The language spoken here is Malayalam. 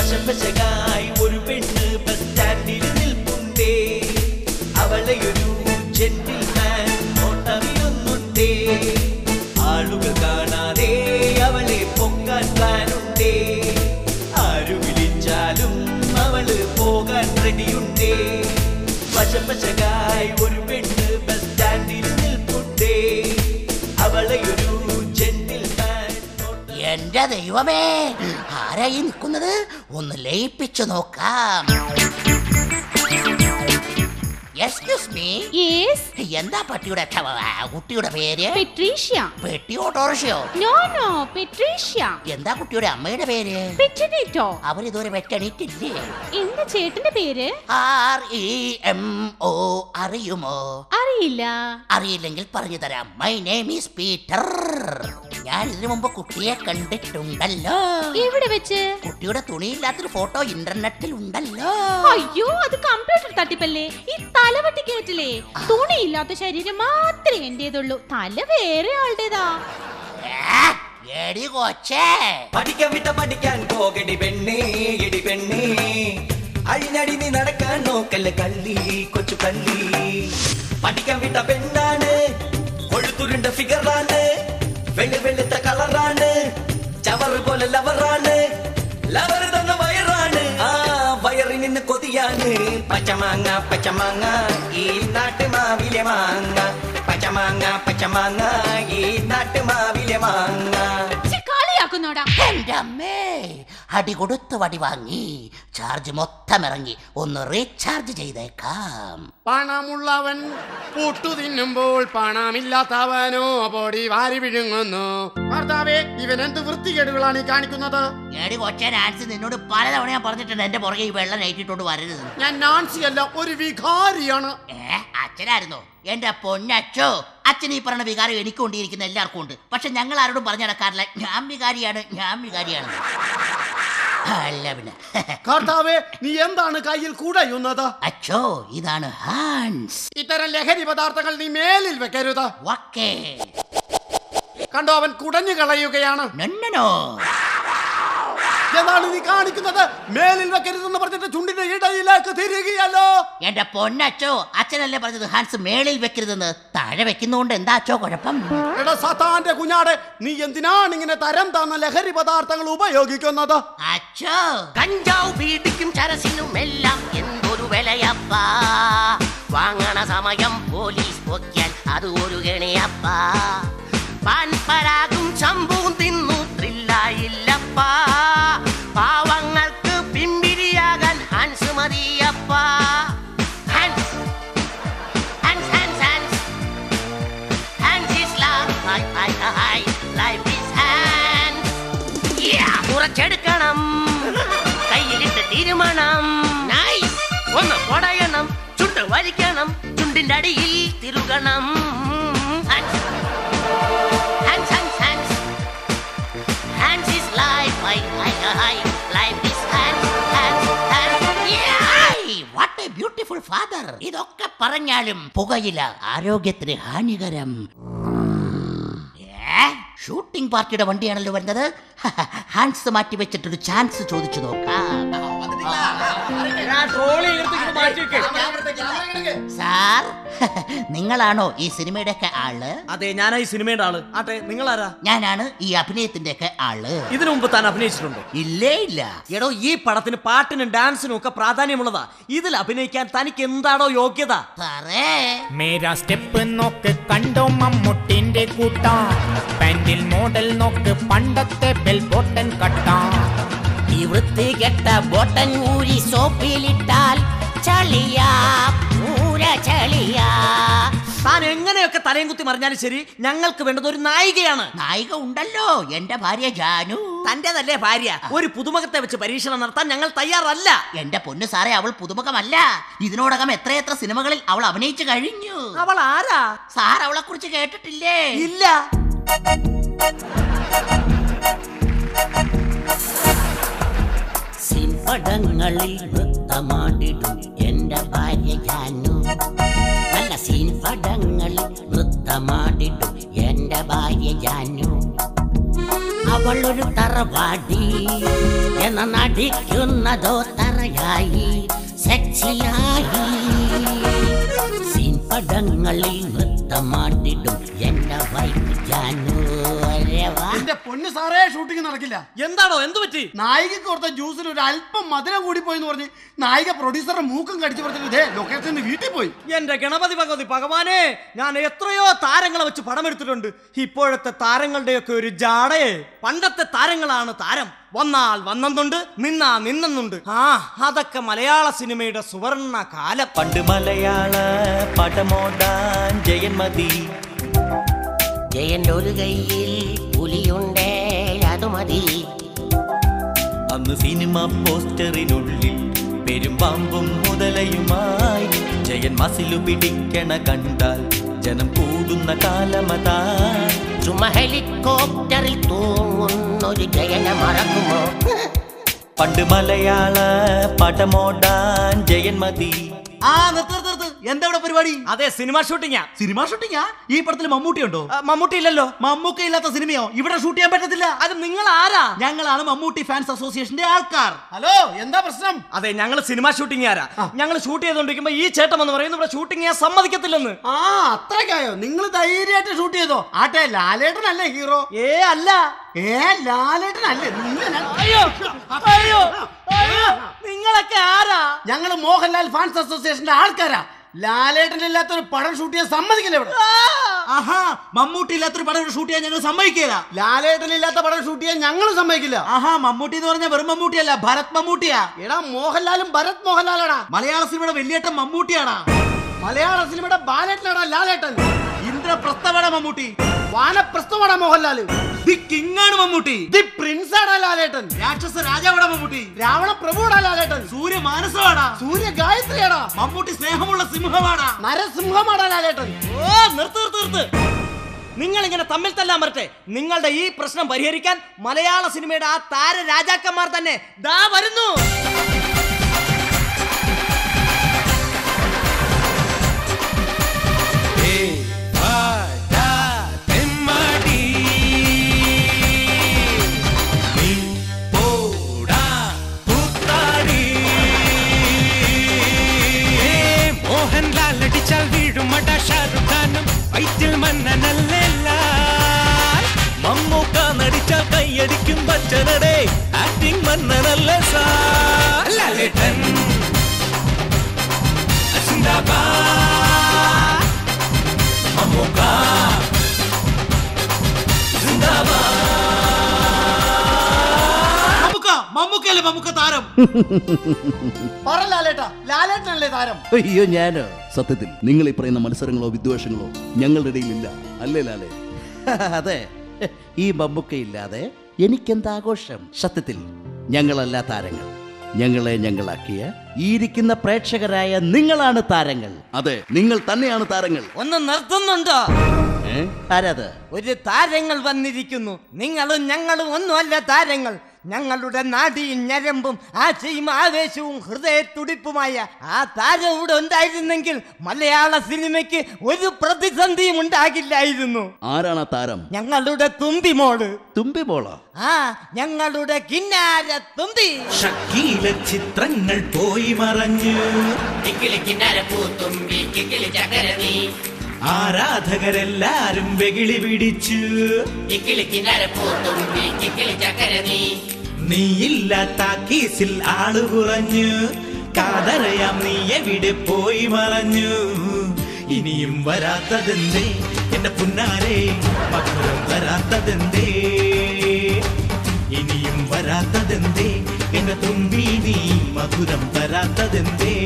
വശപ്പശകായി ഒരു പെണ്ണ് ബസ് സ്റ്റാൻഡിൽ നിൽപ്പുണ്ടേ അവളെ ഒരു ജെന്റിൽമാൻ ഓട്ടമിടുന്നുണ്ടേ ആളുകൾ കാണാതെ അവളെ പൊക്കാൻ പ്ലാനുണ്ടേ ആരു വിളിച്ചാലും അവള് പോകാൻ റെഡിയുണ്ടേ വശപ്പശകായി ഒരു പെണ്ണ് ബസ് സ്റ്റാൻഡിൽ നിൽപ്പുണ്ടേ അവളെ ഒരു ജെന്റിൽമാൻ എന്റെ ദൈവമേ ആരായി നിൽക്കുന്നത് ഒന്ന് ലയിപ്പിച്ചു നോക്കാം എക്സ്ക്യൂസ് മീ യെസ് എന്താ പട്ടിയുടെ ഛ, ആ, കുട്ടിയുടെ പേര് പെട്രീഷ്യ പെട്ടി ഓട്ടോറിക്ഷയോ നോ നോ പെട്രീഷ്യ എന്താ കുട്ടിയുടെ അമ്മയുടെ പേര് പെറ്റിനേറ്റോ അവരിതുവരെ വെട്ടണിട്ടില്ലേ എന്റെ ചേട്ടന്റെ പേര് ആർ ഇ എം ഒ അറിയുമോ അറിയില്ല അറിയില്ലെങ്കിൽ പറഞ്ഞു തരാം മൈ നെയിം ഈസ് പീറ്റർ ഞാൻ ഇതിനു മുമ്പ് കുട്ടിയെ കണ്ടിട്ടുണ്ടല്ലോ എവിടെ വെച്ച് കുട്ടിയുടെ തുണിയില്ലാത്തൊരു ഫോട്ടോ ഇന്റർനെറ്റിൽ ഉണ്ടല്ലോ അയ്യോ അത് കമ്പ്യൂട്ടർ തട്ടിപ്പല്ലേ ഈ തലവട്ടി കേട്ടില്ലേ തുണിയില്ലാത്ത ശരീരം മാത്രമേ എന്റേതുള്ളൂ തല വേറെ ആളുടേതാ ഏ, എടി കൊച്ചേ പഠിക്കാൻ വിട്ട പഠിക്കാൻ പോകടി പെണ്ണേ എടി പെണ്ണേ അഴിഞ്ഞടി നീ നടക്കാൻ നോക്കല്ല കള്ളി കൊച്ചു കള്ളി പഠിക്കാൻ വിട്ട പെണ്ണാണ് കൊഴുത്തുരുണ്ട ഫിഗറാണ് വെള്ളി വെളുത്ത കളറാണ് ചവറ് പോലെ ലവറാണ് ലവർ തന്ന വയറാണ് ആ വയറിൽ നിന്ന് കൊതിയാണ് പച്ചമാങ്ങ പച്ചമാങ്ങ ഈ നാട്ടുമാവിലെ മാങ്ങ പച്ചമാങ്ങ പച്ചമാങ്ങ ഈ നാട്ടുമാവിലെ മാങ്ങ ഛെ, കളിയാക്കുന്നോടാ എന്റെ അമ്മേ അടി കൊടുത്ത് വടി വാങ്ങി ചാർജ് മൊത്തം ഇറങ്ങി ഒന്ന് റീചാർജ് ചെയ്തേക്കാം പണമുള്ളവൻ പുട്ടു തിന്നുമ്പോൾ പണമില്ലാത്തവനോ പൊടി വാരി വിഴുങ്ങുന്നു ഭർത്താവേ ഇവൻ എന്ത് വൃത്തികേടുകളാണ് ഈ കാണിക്കുന്നത് എടി കൊച്ചേ നാൻസി നിന്നോട് പലതവണ ഞാൻ പറഞ്ഞിട്ടുണ്ട് എന്റെ പുറകെ ഈ വെള്ളം നയിട്ടിട്ടോണ്ട് വരരുത് ഞാൻ നാൻസി അല്ല ഒരു വികാരിയാണ് ഏ അച്ഛനായിരുന്നോ എന്റെ പൊന്നച്ചോ അച്ഛൻ ഈ പറഞ്ഞ വികാരം എനിക്ക് കൊണ്ടിരിക്കുന്ന എല്ലാവർക്കും ഉണ്ട് പക്ഷെ ഞങ്ങൾ ആരോടും പറഞ്ഞു നടക്കാറില്ല ഞാൻ വികാരിയാണ് ഞാൻ വികാരിയാണ് അല്ല പിന്നെ കർത്താവേ നീ എന്താണ് കയ്യിൽ കുടയുന്നത് അച്ചോ ഇതാണ് ഹാൻസ് ഇത്തരം ലഹരി പദാർത്ഥങ്ങൾ നീ മേലിൽ വെക്കരുത് വക്കേ കണ്ടോ അവൻ കുടഞ്ഞു കളയുകയാണ് നന്നനോ എന്താണ് നീ കാണിക്കുന്നത് മേലിൽ വെക്കരുതെന്ന് പറഞ്ഞിട്ട് ചുണ്ടിന്റെ ഇടയിലേക്ക് തിരികെയല്ലോ എന്റെ പൊന്നച്ചോ അച്ഛനല്ലേ പറഞ്ഞത് ഹാൻസ് മേളിൽ വെക്കരുതെന്ന് താഴെ വെക്കുന്നോണ്ട് എന്താ അച്ചോ കുഴപ്പം എടാ സത്താന്റെ കുഞ്ഞാടെ നീ എന്തിനാണ് ഇങ്ങനെ തരം താന്ന ലഹരി പദാർത്ഥങ്ങൾ ഉപയോഗിക്കുന്നത് അച്ചോ കഞ്ചാവ് പീഡിക്കും ചരസിനും എല്ലാം എന്തൊരു വിലയപ്പാ വാങ്ങണ സമയം പോലീസ് പൊക്കിയാൽ അത് ഒരു ഗണിയപ്പാ പാൻപരാഗും ശമ്പും തിന്നു ത്രില്ലായില്ലപ്പാ പാവങ്ങൾക്ക് പിമ്പിരിയാകാൻ ഹാൻസ് മതിയപ്പാ Hans Hans Hans Hans Hans is love. Hi, hi, hi. Life is hands. Yeah, കുറച്ചെടുക്കണം കയ്യിലിട്ട് തീരുമാനം Nice. ഒന്ന് പൊടയണം ചുണ്ട് വലിക്കണം ചുണ്ടിന്റെ അടിയിൽ തിരുകണം Hands. Hands, hands, hands. Hands is life. Hi, hi, hi. Life is hands, hands, hands. Yeah. What a beautiful father. ഇതൊക്കെ പറഞ്ഞാലും പുകയില ആരോഗ്യത്തിന് ഹാനികരം ഏ? ഷൂട്ടിംഗ് പാർട്ടിയുടെ വണ്ടിയാണല്ലോ വരുന്നത് ഹാൻഡ്സ് മാറ്റി വെച്ചിട്ടൊരു ചാൻസ് ചോദിച്ചു നോക്കാം സാർ നിങ്ങളാണോ ഈ സിനിമയുടെ ഒക്കെ ആള് അതെ ഞാനാ ഈ സിനിമയുടെ ആള് ആട്ടെ നിങ്ങളാരാ ഞാനാണ് ഈ അഭിനയത്തിന്റെ ഒക്കെ ആള് ഇതിനു മുമ്പ് താൻ അഭിനയിച്ചിട്ടുണ്ടോ ഇല്ലേ ഇല്ല എടോ ഈ പടത്തിന് പാട്ടിനും ഡാൻസിനും ഒക്കെ പ്രാധാന്യമുള്ളതാ ഇതിൽ അഭിനയിക്കാൻ തനിക്ക് എന്താണോ യോഗ്യത സാറേ മേരാ സ്റ്റെപ്പ് നോക്ക് കണ്ടോ മമ്മൂട്ടിന്റെ കൂട്ടാ പാൻറിൽ മോഡൽ നോക്ക് പണ്ടത്തെ ബെൽ ബോട്ടൻ കട്ടാ ഈ വൃത്തി കെട്ട ബോട്ടൻ ഊരി സോപ്പിലിട്ടാൽ ചളിയാ പൂര ചളിയാ താൻ എങ്ങനെയൊക്കെ തലയും കുത്തി മറിഞ്ഞാലും ശരി ഞങ്ങൾക്ക് വേണ്ടത് ഒരു നായികയാണ് നായിക ഉണ്ടല്ലോ എന്റെ ഭാര്യ ജാനു തന്റേതല്ലേ ഭാര്യ ഒരു പുതുമുഖത്തെ വെച്ച് പരീക്ഷണം നടത്താൻ ഞങ്ങൾ തയ്യാറല്ല എന്റെ പൊന്നു സാറേ അവൾ പുതുമുഖമല്ല ഇതിനോടകം എത്രയെത്ര സിനിമകളിൽ അവൾ അഭിനയിച്ചു കഴിഞ്ഞു അവൾ ആരാ സാർ അവളെ കുറിച്ച് കേട്ടിട്ടില്ലേ ഇല്ല സിൻപടങ്ങളിൽ നൃത്തമാടിടും എന്റെ ഭാര്യ ജാനു നല്ല സിൻപടങ്ങളിൽ നൃത്തമാടിടും എന്റെ ഭാര്യ ജാനു അവ ഇവളൊരു തറവാടി എന്ന നടിക്കുന്നതോ തറയായി സെക്സിയായി സീൻ പടങ്ങളിൽ നൃത്തമാട്ടിടും എന്റെ വൈഫ് ജാനു അരേ വാ. എന്റെ പൊന്ന് സാറേ ഷൂട്ടിംഗ് നടക്കില്ല എന്താണോ എന്തു പറ്റി നായികക്ക് കൊടുത്ത ജ്യൂസിൽ ഒരു അല്പം മധുരം കൂടി പോയി എന്ന് പറഞ്ഞ് നായിക പ്രൊഡ്യൂസറുടെ മൂക്കും കടിച്ചു പറഞ്ഞിട്ട് ഇതേ ലൊക്കേഷനിൽ വീട്ടിൽ പോയി എന്റെ ഗണപതി ഭഗവതി ഭഗവാനെ ഞാൻ എത്രയോ താരങ്ങളെ വെച്ച് പടമെടുത്തിട്ടുണ്ട് ഇപ്പോഴത്തെ താരങ്ങളുടെയൊക്കെ ഒരു ജാടയെ പണ്ടത്തെ താരങ്ങളാണ് താരം വന്നാൽ വന്നെന്നുണ്ട് നിന്നാ നിന്നെന്നുണ്ട് ആ അതൊക്കെ മലയാള സിനിമയുടെ സുവർണ കാലം പണ്ട് മലയാള പടമോടാൻ ജയന്മതി ജയന്റെ ഒരു കയ്യിൽ പുലിയുണ്ടേ അത് മതി അന്ന് സിനിമ പോസ്റ്ററിനുള്ളിൽ പെരുമ്പാമ്പും മുതലയുമായി ജയൻ മസിലു പിടിക്കണ കണ്ടാൽ ജനം കൂടുന്ന കാലമതാ ചുമ ഹെലികോപ്റ്ററിൽ തൂങ്ങുന്നൊരു ജയനെ മറക്കുമോ പണ്ട് മലയാള പടമോടാൻ ജയന്മതി ആ നിർത്ത് നിർത്ത് നിർത്ത് എന്താ ഇവിടെ പരിപാടി അതെ സിനിമ ഷൂട്ടിങ്ങാ സിനിമ ഷൂട്ടിങ്ങാ ഈ പടത്തിൽ മമ്മൂട്ടി ഉണ്ടോ ആ, മമ്മൂട്ടി ഇല്ലല്ലോ മമ്മൂക്ക ഇല്ലാത്ത സിനിമയോ ഇവിടെ ഷൂട്ട് ചെയ്യാൻ പറ്റത്തില്ല അത് നിങ്ങൾ ആരാ ഞങ്ങളാണ് മമ്മൂട്ടി ഫാൻസ് അസോസിയേഷന്റെ ആൾക്കാർ ഹലോ എന്താ പ്രശ്നം അതെ ഞങ്ങൾ സിനിമ ഷൂട്ടിംഗ് ആരാ ഞങ്ങൾ ഷൂട്ട് ചെയ്തോണ്ടിരിക്കുമ്പോ ഈ ചേട്ടൻ എന്ന് പറയുന്നത് ഇവിടെ ഷൂട്ടിംഗ് ചെയ്യാൻ സമ്മതിക്കത്തില്ലെന്ന് ആ അത്രയ്ക്കായോ നിങ്ങൾ ധൈര്യമായിട്ട് ഷൂട്ട് ചെയ്തോ ആട്ടെ ലാലേട്ടനല്ലേ ഹീറോ ഏ അല്ല ഏ ലാലേട്ടനല്ലേ നിങ്ങൾ അയ്യോ അയ്യോ അയ്യോ നിങ്ങളൊക്കെ ആരാ ഞങ്ങൾ മോഹൻലാൽ ഫാൻസ് അസോസിയേഷന്റെ ആൾക്കാരാ ലാലേട്ടനില്ലാത്ത ഒരു പടം ഷൂട്ട് ചെയ്യാൻ സമ്മതിക്കില്ല ഇവിടെ ആഹാ മമ്മൂട്ടി ഇല്ലാത്തൊരു പടം ഇവിടെ ഷൂട്ട് ചെയ്യാൻ ഞങ്ങൾ സമ്മതിക്കില്ല ലാലേട്ടനില്ലാത്ത പടം ഷൂട്ട് ചെയ്യാൻ ഞങ്ങൾ സമ്മതിക്കില്ല ആഹാ മമ്മൂട്ടി എന്ന് പറഞ്ഞ വെറും മമ്മൂട്ടിയല്ല ഭരത് മമ്മൂട്ടിയാ എടാ മോഹൻലാലും ഭരത് മോഹൻലാലാടാ മലയാള സിനിമയുടെ വലിയേട്ടൻ മമ്മൂട്ടിയാടാ മലയാള സിനിമയുടെ ബാലേട്ടനാടാ ലാലേട്ടൻ ഇന്ദ്രപ്രസ്ഥമാണ് മമ്മൂട്ടി വാനപ്രസ്ഥമാടാ മോഹൻലാല് ദി കിങ് ആണ് മമ്മൂട്ടി ദി പ്രിൻസ് ആടാ ലാലേട്ടൻ രാക്ഷസ രാജാവാടാ മമ്മൂട്ടി രാവണ പ്രഭുടാ ലാലേട്ടൻ സൂര്യ മാനസമാടാ സൂര്യ ഗായത്രിയാടാ മമ്മൂട്ടി സ്നേഹമുള്ള സിംഹമാടാ നരസിംഹമാടാ ലാലേട്ടൻ ഓ നിർത്ത് നിർത്ത് നിർത്ത് നിങ്ങൾ ഇങ്ങനെ തമ്മിൽ തല്ലാൻ വരട്ടെ നിങ്ങളുടെ ഈ പ്രശ്നം പരിഹരിക്കാൻ മലയാള സിനിമയുടെ ആ താര രാജാക്കന്മാർ തന്നെ ദാ വരുന്നു മോഹൻലാൽ അടിച്ചാൽ വീഴുമട ഷാറുഖ് ഖാനും വൈറ്റിൽ മന്നനല്ല മമ്മൂക്ക നടിച്ചാൽ കൈയടിക്കും ബച്ചനടെ ആക്ടിംഗ് മന്നനല്ല സാർ ലാലേട്ടൻ മമ്മൂക്ക മമ്മൂക്കയല്ലേ മമ്മൂക്ക താരം പറ ലാലേട്ടാ ലാലേട്ടനല്ലേ താരം അയ്യോ ഞാനോ സത്യത്തിൽ നിങ്ങൾ ഈ പറയുന്ന മത്സരങ്ങളോ വിദ്വേഷങ്ങളോ ഞങ്ങളുടെ ഇടയിലില്ല അല്ലേ ലാലേ അതെ ഈ മമ്മൂക്കയില്ലാതെ എനിക്കെന്താഘോഷം സത്യത്തിൽ ഞങ്ങളല്ല താരങ്ങൾ ഞങ്ങളെ ഞങ്ങളാക്കിയ ഈ ഇരിക്കുന്ന പ്രേക്ഷകരായ നിങ്ങളാണ് താരങ്ങൾ അതെ നിങ്ങൾ തന്നെയാണ് താരങ്ങൾ ഒന്ന് നിർത്തുന്നുണ്ടോ ഏ? ആരാത് ഒരു താരങ്ങൾ വന്നിരിക്കുന്നു നിങ്ങളും ഞങ്ങളും ഒന്നുമല്ല താരങ്ങൾ ഞങ്ങളുടെ നാടിയും ഞരമ്പും ആശയും ആവേശവും ഹൃദയത്തുടിപ്പുമായ ആ താരം ഇവിടെ ഉണ്ടായിരുന്നെങ്കിൽ മലയാള സിനിമയ്ക്ക് ഒരു പ്രതിസന്ധിയും ഉണ്ടാകില്ലായിരുന്നു ആരാണ് ആ താരം ഞങ്ങളുടെ തുമ്പിമോള് തുമ്പി മോളോ ആ ഞങ്ങളുടെ കിന്നാര തുമ്പി ഷക്കീല ചിത്രങ്ങൾ പോയി മറഞ്ഞു ആരാധകരെല്ലാരും വെകിളി പിടിച്ചു നീയില്ലാത്ത കേസിൽ ആള് കുറഞ്ഞു കാതറയാം നീ എവിടെ പോയി മറഞ്ഞു ഇനിയും വരാത്തതെന്തേ എന്റെ പുന്നാരെ മധുരം വരാത്തതെന്തേ ഇനിയും വരാത്തതെന്തേ എന്റെ തുമ്പി നീ മധുരം തരാത്തതെന്തേ